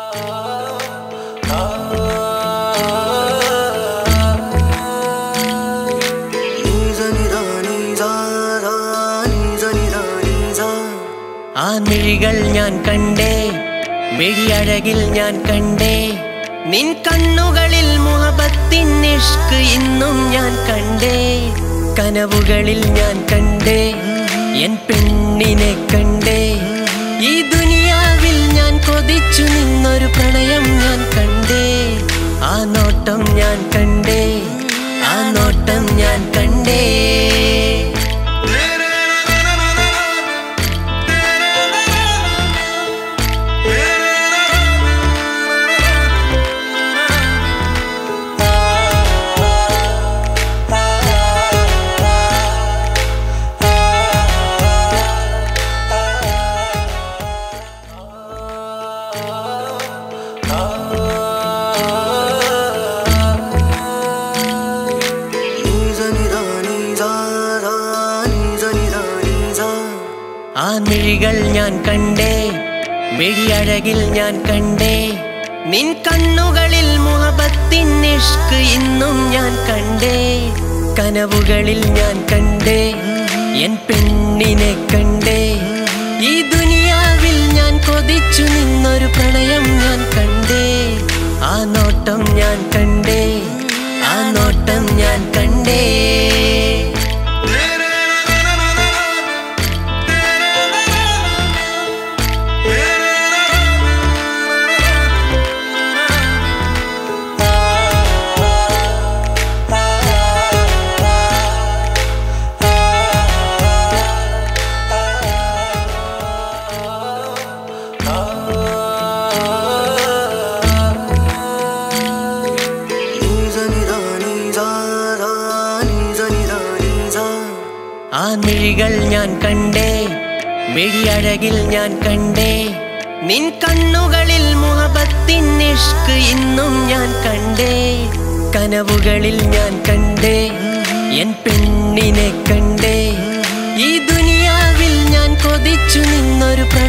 ആ മിഴികൾ ഞാൻ കണ്ടേ മിഴിയഴകിൽ ഞാൻ കണ്ടേ നിൻ കണ്ണുകളിൽ മുഹബത്തിൻ ഇഷ്ക് ഇന്നും ഞാൻ കണ്ടേ കനവുകളിൽ ഞാൻ കണ്ടേ എൻ പെണ്ണിനെ കണ്ടേ ഈ ദുനിയാവിൽ ഞാൻ കൊതിച്ചു നിന്നൊരു പ്രണയം ഞാൻ കണ്ടേ ആ നോട്ടം ഞാൻ കണ്ടേ ആ നോട്ടം ഞാൻ കണ്ടേ ആ മിഴികൾ ഞാൻ കണ്ടേ മിഴിയഴകിൽ ഞാൻ കണ്ടേ നിൻ കണ്ണുകളിൽ മുഹബത്തിൻ ഇഷ്ക് ഇന്നും ഞാൻ കണ്ടേ കനവുകളിൽ ഞാൻ കണ്ടേ എൻ പെണ്ണിനെ കണ്ടേ ഈ ദുനിയാവിൽ ഞാൻ കൊതിച്ചു നിന്നൊരു പ്രണയം ഞാൻ കണ്ടേ ആ നോട്ടം ഞാൻ കണ്ടേ ആ നോട്ടം ഞാൻ കണ്ടേ ആ മിഴികൾ ഞാൻ കണ്ടേ മിഴിയഴകിൽ ഞാൻ കണ്ടേ നിൻ കണ്ണുകളിൽ മുഹബത്തിൻ ഇഷ്ക് ഇന്നും ഞാൻ കണ്ടേ കനവുകളിൽ ഞാൻ കണ്ടേ എൻ പെണ്ണിനെ കണ്ടേ ഈ ദുനിയാവിൽ ഞാൻ കൊതിച്ചു നിന്നൊരു പ്രണയം